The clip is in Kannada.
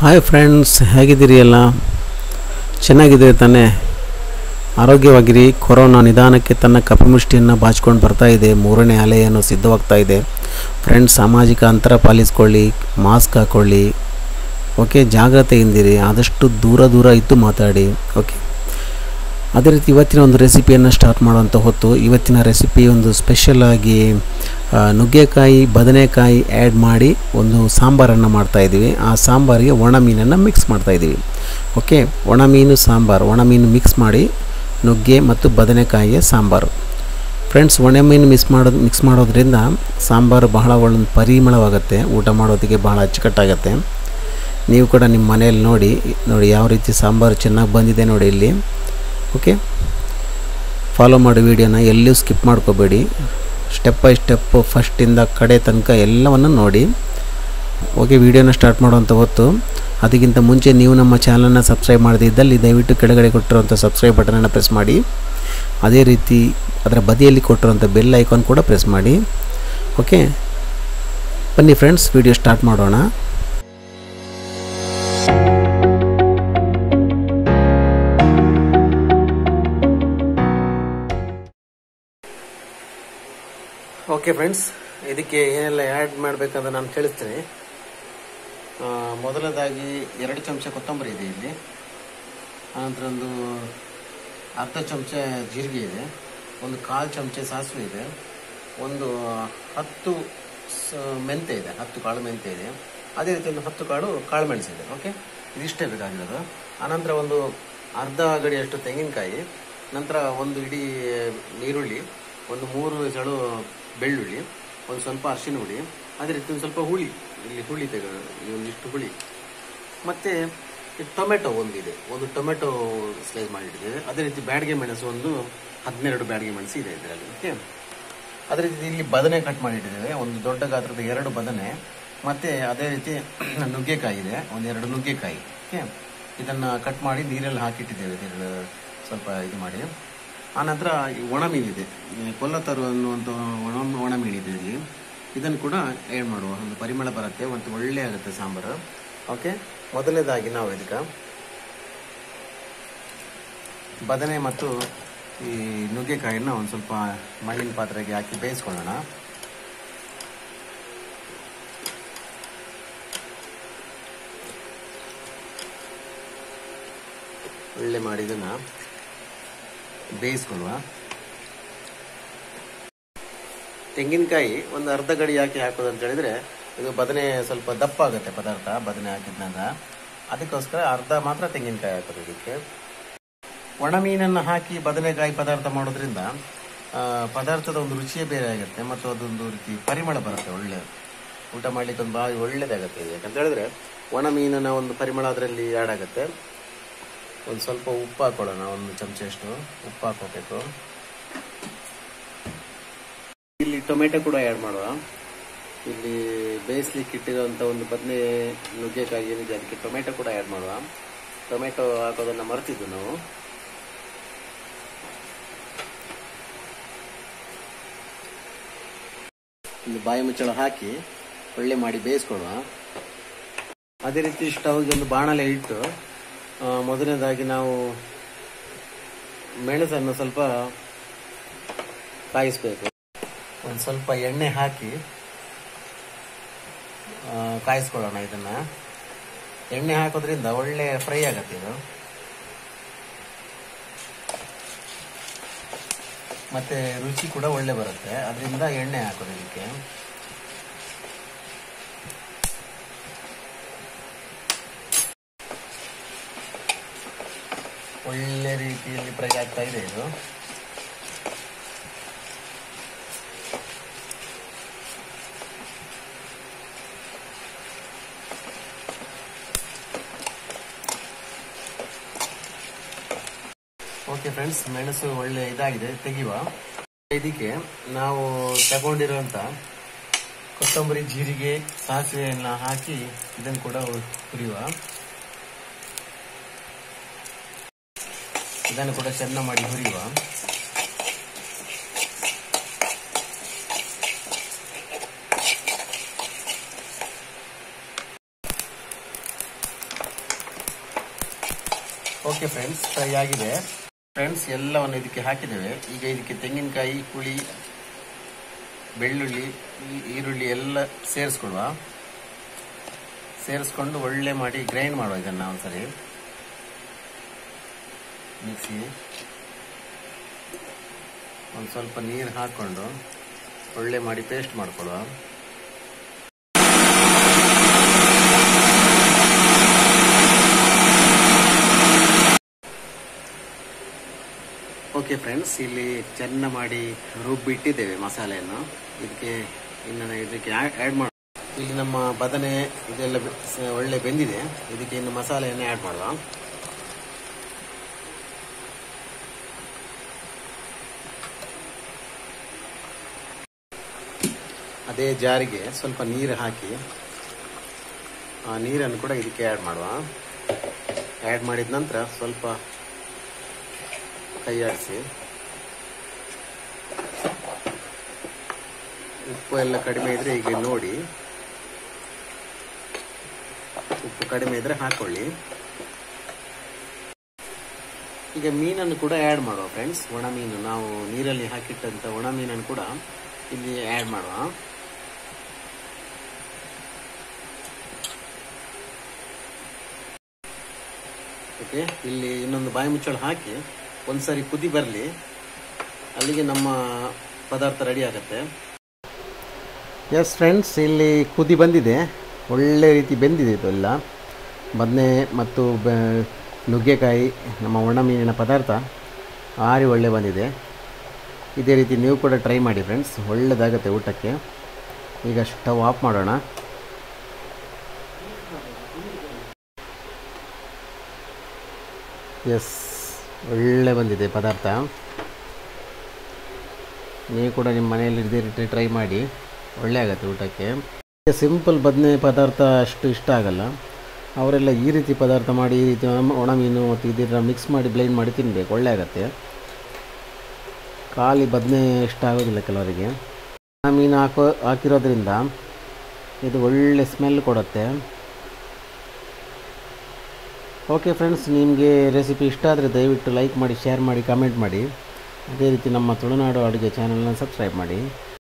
ಹಾಯ್ ಫ್ರೆಂಡ್ಸ್ ಹೇಗಿದ್ದೀರಿ ಎಲ್ಲ ಚೆನ್ನಾಗಿದ್ದೀರಿ ತಾನೇ ಆರೋಗ್ಯವಾಗಿರಿ ಕೊರೋನಾ ನಿಧಾನಕ್ಕೆ ತನ್ನ ಕಪಿಮುಷ್ಟಿಯನ್ನು ಬಾಚಿಕೊಂಡು ಬರ್ತಾ ಇದೆ ಮೂರನೇ ಅಲೆಯನ್ನು ಸಿದ್ಧವಾಗ್ತಾ ಇದೆ ಫ್ರೆಂಡ್ಸ್ ಸಾಮಾಜಿಕ ಅಂತರ ಪಾಲಿಸ್ಕೊಳ್ಳಿ ಮಾಸ್ಕ್ ಹಾಕ್ಕೊಳ್ಳಿ ಓಕೆ ಜಾಗ್ರತೆಯಿಂದಿರಿ ಆದಷ್ಟು ದೂರ ದೂರ ಇದ್ದು ಮಾತಾಡಿ ಓಕೆ ಅದೇ ರೀತಿ ಇವತ್ತಿನ ಒಂದು ರೆಸಿಪಿಯನ್ನು ಸ್ಟಾರ್ಟ್ ಮಾಡುವಂಥ ಹೊತ್ತು ಇವತ್ತಿನ ರೆಸಿಪಿ ಒಂದು ಸ್ಪೆಷಲ್ ಆಗಿ ಆ, ನುಗ್ಗೆಕಾಯಿ ಬದನೆಕಾಯಿ ಆ್ಯಡ್ ಮಾಡಿ ಒಂದು ಸಾಂಬಾರನ್ನು ಮಾಡ್ತಾಯಿದ್ದೀವಿ ಆ ಸಾಂಬಾರಿಗೆ ಒಣ ಮೀನನ್ನು ಮಿಕ್ಸ್ ಮಾಡ್ತಾಯಿದ್ದೀವಿ ಓಕೆ ಒಣ ಮೀನು ಸಾಂಬಾರು ಒಣ ಮೀನು ಮಿಕ್ಸ್ ಮಾಡಿ ನುಗ್ಗೆ ಮತ್ತು ಬದನೆಕಾಯಿಯ ಸಾಂಬಾರು ಫ್ರೆಂಡ್ಸ್ ಒಣ ಮೀನು ಮಿಕ್ಸ್ ಮಾಡೋದು ಮಿಕ್ಸ್ ಮಾಡೋದ್ರಿಂದ ಸಾಂಬಾರು ಬಹಳ ಒಳ್ಳೆ ಪರಿಮಳವಾಗುತ್ತೆ ಊಟ ಮಾಡೋದಕ್ಕೆ ಬಹಳ ಅಚ್ಚುಕಟ್ಟಾಗತ್ತೆ ನೀವು ಕೂಡ ನಿಮ್ಮ ಮನೆಯಲ್ಲಿ ನೋಡಿ ನೋಡಿ ಯಾವ ರೀತಿ ಸಾಂಬಾರು ಚೆನ್ನಾಗಿ ಬಂದಿದೆ ನೋಡಿ ಇಲ್ಲಿ ಓಕೆ ಫಾಲೋ ಮಾಡಿ ವಿಡಿಯೋನ ಎಲ್ಲೂ ಸ್ಕಿಪ್ ಮಾಡ್ಕೋಬೇಡಿ ಸ್ಟೆಪ್ ಬೈ ಸ್ಟೆಪ್ಪು ಫಸ್ಟಿಂದ ಕಡೆ ತನಕ ಎಲ್ಲವನ್ನು ನೋಡಿ ಓಕೆ ವಿಡಿಯೋನ ಸ್ಟಾರ್ಟ್ ಮಾಡುವಂಥ ಹೊತ್ತು ಅದಕ್ಕಿಂತ ಮುಂಚೆ ನೀವು ನಮ್ಮ ಚಾನಲನ್ನು ಸಬ್ಸ್ಕ್ರೈಬ್ ಮಾಡದಿದ್ದಲ್ಲಿ ದಯವಿಟ್ಟು ಕೆಳಗಡೆ ಕೊಟ್ಟಿರುವಂಥ ಸಬ್ಸ್ಕ್ರೈಬ್ ಬಟನನ್ನು ಪ್ರೆಸ್ ಮಾಡಿ ಅದೇ ರೀತಿ ಅದರ ಬದಿಯಲ್ಲಿ ಕೊಟ್ಟಿರುವಂಥ ಬೆಲ್ ಐಕಾನ್ ಕೂಡ ಪ್ರೆಸ್ ಮಾಡಿ ಓಕೆ ಬನ್ನಿ ಫ್ರೆಂಡ್ಸ್ ವಿಡಿಯೋ ಸ್ಟಾರ್ಟ್ ಮಾಡೋಣ ಓಕೆ ಫ್ರೆಂಡ್ಸ್ ಇದಕ್ಕೆ ಏನೆಲ್ಲ ಆ್ಯಡ್ ಮಾಡಬೇಕಂತ ನಾನು ತಿಳಿಸ್ತೀನಿ ಆ, ಮೊದಲದಾಗಿ ಎರಡು ಚಮಚ ಕೊತ್ತಂಬರಿ ಇದೆ ಇಲ್ಲಿ ಆನಂತರ ಒಂದು ಅರ್ಧ ಚಮಚ ಜೀರಿಗೆ ಇದೆ ಒಂದು ಕಾಲು ಚಮಚ ಸಾಸಿವೆ ಇದೆ ಒಂದು ಹತ್ತು ಸ- ಮೆಂತೆ ಇದೆ ಹತ್ತು ಕಾಳು ಮೆಂತೆ ಇದೆ ಅದೇ ರೀತಿ ಒಂದು ಹತ್ತು ಕಾಳು ಕಾಳು ಮೆಣಸು ಇದೆ ಓಕೆ ಇದಿಷ್ಟೇ ಬೇಕಾಗಿರೋದು ಆನಂತರ ಒಂದು ಅರ್ಧ ಗಡಿಯಷ್ಟು ತೆಂಗಿನಕಾಯಿ ನಂತರ ಒಂದು ಇಡೀ ಈರುಳ್ಳಿ ಒಂದು ಮೂರು ಎಸಳು ಬೆಳ್ಳುಳ್ಳಿ ಒಂದು ಸ್ವಲ್ಪ ಅರಿಶಿನ ಹುಳಿ ಅದೇ ರೀತಿ ಒಂದು ಸ್ವಲ್ಪ ಹುಳಿ ಇಲ್ಲಿ ಹುಳಿ ತೆಗೆ ಒಂದಿಷ್ಟು ಹುಳಿ ಮತ್ತು ಟೊಮೆಟೊ ಒಂದಿದೆ ಒಂದು ಟೊಮೆಟೊ ಸ್ಲೈಸ್ ಮಾಡಿಟ್ಟಿದ್ದೇವೆ ಅದೇ ರೀತಿ ಬ್ಯಾಡಿಗೆ ಮೆಣಸು ಒಂದು ಹದಿನೆರಡು ಬ್ಯಾಡಿಗೆ ಮೆಣಸು ಇದೆ ಇದರಲ್ಲಿ ಓಕೆ ಅದೇ ರೀತಿ ಇಲ್ಲಿ ಬದನೆ ಕಟ್ ಮಾಡಿಟ್ಟಿದ್ದೇವೆ ಒಂದು ದೊಡ್ಡ ಗಾತ್ರದ ಎರಡು ಬದನೆ ಮತ್ತು ಅದೇ ರೀತಿ ನುಗ್ಗೆಕಾಯಿ ಇದೆ ಒಂದು ಎರಡು ನುಗ್ಗೆಕಾಯಿ ಓಕೆ ಇದನ್ನು ಕಟ್ ಮಾಡಿ ನೀರಲ್ಲಿ ಹಾಕಿಟ್ಟಿದ್ದೇವೆ ಇದೆರಡು ಸ್ವಲ್ಪ ಇದು ಮಾಡಿ ಆನಂತರ ಈ ಒಣ ಮೀನಿದೆ ಈ ಕೊಲ್ಲತರು ಅನ್ನುವಂಥ ಒಣ ಒಣ ಮೀನಿದೆ ಇಲ್ಲಿ ಇದನ್ನು ಕೂಡ ಆ್ಯಡ್ ಮಾಡುವ ಒಂದು ಪರಿಮಳ ಬರುತ್ತೆ ಮತ್ತು ಒಳ್ಳೆ ಆಗುತ್ತೆ ಸಾಂಬಾರು ಓಕೆ ಮೊದಲನೇದಾಗಿ ನಾವು ಇದಕ್ಕೆ ಬದನೆ ಮತ್ತು ಈ ನುಗ್ಗೆಕಾಯಿನ ಒಂದು ಸ್ವಲ್ಪ ಮಣ್ಣಿನ ಪಾತ್ರೆಗೆ ಹಾಕಿ ಬೇಯಿಸ್ಕೊಳ್ಳೋಣ ಒಳ್ಳೆ ಮಾಡಿ ಇದನ್ನ ಬೇಯಿಸ್ಕೊಳ್ಳುವ ತೆಂಗಿನಕಾಯಿ ಒಂದು ಅರ್ಧ ಗಡಿ ಹಾಕಿ ಹಾಕೋದು ಅಂತ ಹೇಳಿದ್ರೆ ಇದು ಬದನೆ ಸ್ವಲ್ಪ ದಪ್ಪ ಆಗುತ್ತೆ ಪದಾರ್ಥ ಬದನೆ ಹಾಕಿದ್ನಂದ್ರ ಅದಕ್ಕೋಸ್ಕರ ಅರ್ಧ ಮಾತ್ರ ತೆಂಗಿನಕಾಯಿ ಹಾಕೋದು ಇದಕ್ಕೆ ಒಣ ಮೀನನ್ನು ಹಾಕಿ ಬದನೆಕಾಯಿ ಪದಾರ್ಥ ಮಾಡೋದ್ರಿಂದ ಆ, ಪದಾರ್ಥದ ಒಂದು ರುಚಿಯೇ ಬೇರೆ ಆಗುತ್ತೆ ಮತ್ತು ಅದೊಂದು ರೀತಿ ಪರಿಮಳ ಬರುತ್ತೆ ಒಳ್ಳೆ ಊಟ ಮಾಡ್ಲಿಕ್ಕೆ ಒಂದು ಭಾಳ ಒಳ್ಳೇದಾಗುತ್ತೆ ಇದು ಯಾಕಂತ ಹೇಳಿದ್ರೆ ಒಣ ಮೀನಿನ ಒಂದು ಪರಿಮಳ ಅದರಲ್ಲಿ ಆ್ಯಡ್ ಆಗುತ್ತೆ ಒಂದು ಸ್ವಲ್ಪ ಉಪ್ಪು ಹಾಕೊಳ್ಳೋಣ ಒಂದು ಚಮಚಷ್ಟು ಉಪ್ಪು ಹಾಕೋಬೇಕು ಇಲ್ಲಿ ಟೊಮೆಟೊ ಕೂಡ ಆ್ಯಡ್ ಮಾಡುವ ಇಲ್ಲಿ ಬೇಯಿಸ್ಲಿಕ್ಕೆ ಇಟ್ಟಿರುವಂಥ ಒಂದು ಬದನೆ ನುಗ್ಗೆಕಾಯಿ ಏನಿದೆ ಅದಕ್ಕೆ ಟೊಮೆಟೊ ಕೂಡ ಆ್ಯಡ್ ಮಾಡುವ ಟೊಮೆಟೊ ಹಾಕೋದನ್ನು ಮರ್ತಿದ್ದು ನಾವು ಇಲ್ಲಿ ಬಾಯಿ ಮುಚ್ಚಳ ಹಾಕಿ ಒಳ್ಳೆ ಮಾಡಿ ಬೇಯಿಸ್ಕೊಳ್ಳುವ ಅದೇ ರೀತಿ ಸ್ಟವ್ಗೆ ಒಂದು ಬಾಣಲೆ ಇಟ್ಟು ಆ, ಮೊದಲನೇದಾಗಿ ನಾವು ಮೆಣಸನ್ನು ಸ್ವಲ್ಪ ಕಾಯಿಸ್ಬೇಕು ಒಂದು ಸ್ವಲ್ಪ ಎಣ್ಣೆ ಹಾಕಿ ಆ, ಕಾಯಿಸ್ಕೊಳ್ಳೋಣ ಇದನ್ನ ಎಣ್ಣೆ ಹಾಕೋದ್ರಿಂದ ಒಳ್ಳೆ ಫ್ರೈ ಆಗತ್ತೆ ಇದು ಮತ್ತೆ ರುಚಿ ಕೂಡ ಒಳ್ಳೆ ಬರುತ್ತೆ ಅದರಿಂದ ಎಣ್ಣೆ ಹಾಕೋದು ಇದಕ್ಕೆ ಒಳ್ಳೆ ರೀತಿಯಲ್ಲಿ ಫ್ರೈ ಆಗ್ತಾ ಇದೆ ಇದು ಓಕೆ ಫ್ರೆಂಡ್ಸ್ ಮೆಣಸು ಒಳ್ಳೆ ಇದಾಗಿದೆ ತೆಗಿಯುವ ಇದಕ್ಕೆ ನಾವು ತಗೊಂಡಿರುವಂತ ಕೊತ್ತಂಬರಿ ಜೀರಿಗೆ ಸಾಸಿವೆಯನ್ನ ಹಾಕಿ ಇದನ್ನು ಕೂಡ ಹುರಿಯುವ ಇದನ್ನು ಕೂಡ ಚೆನ್ನ ಮಾಡಿ ಹುರಿಯುವ ಓಕೆ ಫ್ರೆಂಡ್ಸ್ ಫ್ರೈ ಆಗಿದೆ ಫ್ರೆಂಡ್ಸ್ ಎಲ್ಲವನ್ನು ಇದಕ್ಕೆ ಹಾಕಿದ್ದೇವೆ ಈಗ ಇದಕ್ಕೆ ತೆಂಗಿನಕಾಯಿ ಹುಳಿ ಬೆಳ್ಳುಳ್ಳಿ ಈ- ಈರುಳ್ಳಿ ಎಲ್ಲ ಸೇರಿಸ್ಕೊಡುವ ಸೇರಿಸ್ಕೊಂಡು ಒಳ್ಳೆ ಮಾಡಿ ಗ್ರೈಂಡ್ ಮಾಡುವ ಇದನ್ನು ಒಂದ್ಸರಿ ಮಿಕ್ಸಿ ಒಂದು ಸ್ವಲ್ಪ ನೀರು ಹಾಕ್ಕೊಂಡು ಒಳ್ಳೆ ಮಾಡಿ ಪೇಸ್ಟ್ ಮಾಡ್ಕೊಳ್ಳುವ ಓಕೆ ಫ್ರೆಂಡ್ಸ್ ಇಲ್ಲಿ ಚೆನ್ನ ಮಾಡಿ ರುಬ್ಬಿಟ್ಟಿದ್ದೇವೆ ಮಸಾಲೆಯನ್ನು ಇದಕ್ಕೆ ಇನ್ನು ಇದಕ್ಕೆ ಆ್ಯಡ್ ಮಾಡಿ ಇಲ್ಲಿ ನಮ್ಮ ಬದನೆ ಇದೆಲ್ಲ ಬೆ- ಸ- ಒಳ್ಳೆ ಬೆಂದಿದೆ ಇದಕ್ಕೆ ಇನ್ನು ಮಸಾಲೆಯನ್ನು ಆ್ಯಡ್ ಮಾಡುವ ಅದೇ ಜಾರಿಗೆ ಸ್ವಲ್ಪ ನೀರು ಹಾಕಿ ಆ ನೀರನ್ನು ಕೂಡ ಇದಕ್ಕೆ ಆ್ಯಡ್ ಮಾಡುವ ಆ್ಯಡ್ ಮಾಡಿದ ನಂತರ ಸ್ವಲ್ಪ ಕೈ ಆಡಿಸಿ ಉಪ್ಪು ಎಲ್ಲ ಕಡಿಮೆ ಇದ್ರೆ ಈಗ ನೋಡಿ ಉಪ್ಪು ಕಡಿಮೆ ಇದ್ರೆ ಹಾಕೊಳ್ಳಿ ಈಗ ಮೀನನ್ನು ಕೂಡ ಆ್ಯಡ್ ಮಾಡುವ ಫ್ರೆಂಡ್ಸ್ ಒಣ ಮೀನು ನಾವು ನೀರಲ್ಲಿ ಹಾಕಿಟ್ಟಂತ ಒಣ ಮೀನನ್ನು ಕೂಡ ಇಲ್ಲಿ ಆ್ಯಡ್ ಮಾಡುವ ಓಕೆ ಇಲ್ಲಿ ಇನ್ನೊಂದು ಬಾಯಿ ಮುಚ್ಚಳ ಹಾಕಿ ಒಂದ್ಸರಿ ಕುದಿ ಬರಲಿ ಅಲ್ಲಿಗೆ ನಮ್ಮ ಪದಾರ್ಥ ರೆಡಿ ಆಗುತ್ತೆ ಎಸ್ ಫ್ರೆಂಡ್ಸ್ ಇಲ್ಲಿ ಕುದಿ ಬಂದಿದೆ ಒಳ್ಳೆ ರೀತಿ ಬೆಂದಿದೆ ಇದೆಲ್ಲ ಬದನೆ ಮತ್ತು ಬೆ- ನುಗ್ಗೆಕಾಯಿ ನಮ್ಮ ಒಣ ಮೀನಿನ ಪದಾರ್ಥ ಭಾರಿ ಒಳ್ಳೆ ಬಂದಿದೆ ಇದೇ ರೀತಿ ನೀವು ಕೂಡ ಟ್ರೈ ಮಾಡಿ ಫ್ರೆಂಡ್ಸ್ ಒಳ್ಳೆಯದಾಗತ್ತೆ ಊಟಕ್ಕೆ ಈಗ ಸ್ಟವ್ ಆಫ್ ಮಾಡೋಣ ಎಸ್ ಒಳ್ಳೆ ಬಂದಿದೆ ಪದಾರ್ಥ ನೀವು ಕೂಡ ನಿಮ್ಮ ಮನೆಯಲ್ಲಿ ಇದೇ ರೀತಿ ಟ್ರೈ ಮಾಡಿ ಒಳ್ಳೆ ಆಗುತ್ತೆ ಊಟಕ್ಕೆ ಸಿಂಪಲ್ ಬದನೆ ಪದಾರ್ಥ ಅಷ್ಟು ಇಷ್ಟ ಆಗಲ್ಲ ಅವರೆಲ್ಲ ಈ ರೀತಿ ಪದಾರ್ಥ ಮಾಡಿ ಈ ರೀತಿ ಒಣ- ಒಣ ಮೀನು ಮತ್ತು ಇದರ ಮಿಕ್ಸ್ ಮಾಡಿ ಬ್ಲೈಂಡ್ ಮಾಡಿ ತಿನ್ನಬೇಕು ಒಳ್ಳೆ ಆಗುತ್ತೆ ಖಾಲಿ ಬದನೆ ಇಷ್ಟ ಆಗೋದಿಲ್ಲ ಕೆಲವರಿಗೆ ಒಣ ಮೀನು ಹಾಕೋ ಹಾಕಿರೋದ್ರಿಂದ ಇದು ಒಳ್ಳೆ ಸ್ಮೆಲ್ ಕೊಡುತ್ತೆ ಓಕೆ ಫ್ರೆಂಡ್ಸ್ ನಿಮಗೆ ರೆಸಿಪಿ ಇಷ್ಟ ಆದರೆ ದಯವಿಟ್ಟು ಲೈಕ್ ಮಾಡಿ ಶೇರ್ ಮಾಡಿ ಕಮೆಂಟ್ ಮಾಡಿ ಅದೇ ರೀತಿ ನಮ್ಮ ತುಳುನಾಡು ಅಡುಗೆ ಚಾನಲ್ನ ಸಬ್ಸ್ಕ್ರೈಬ್ ಮಾಡಿ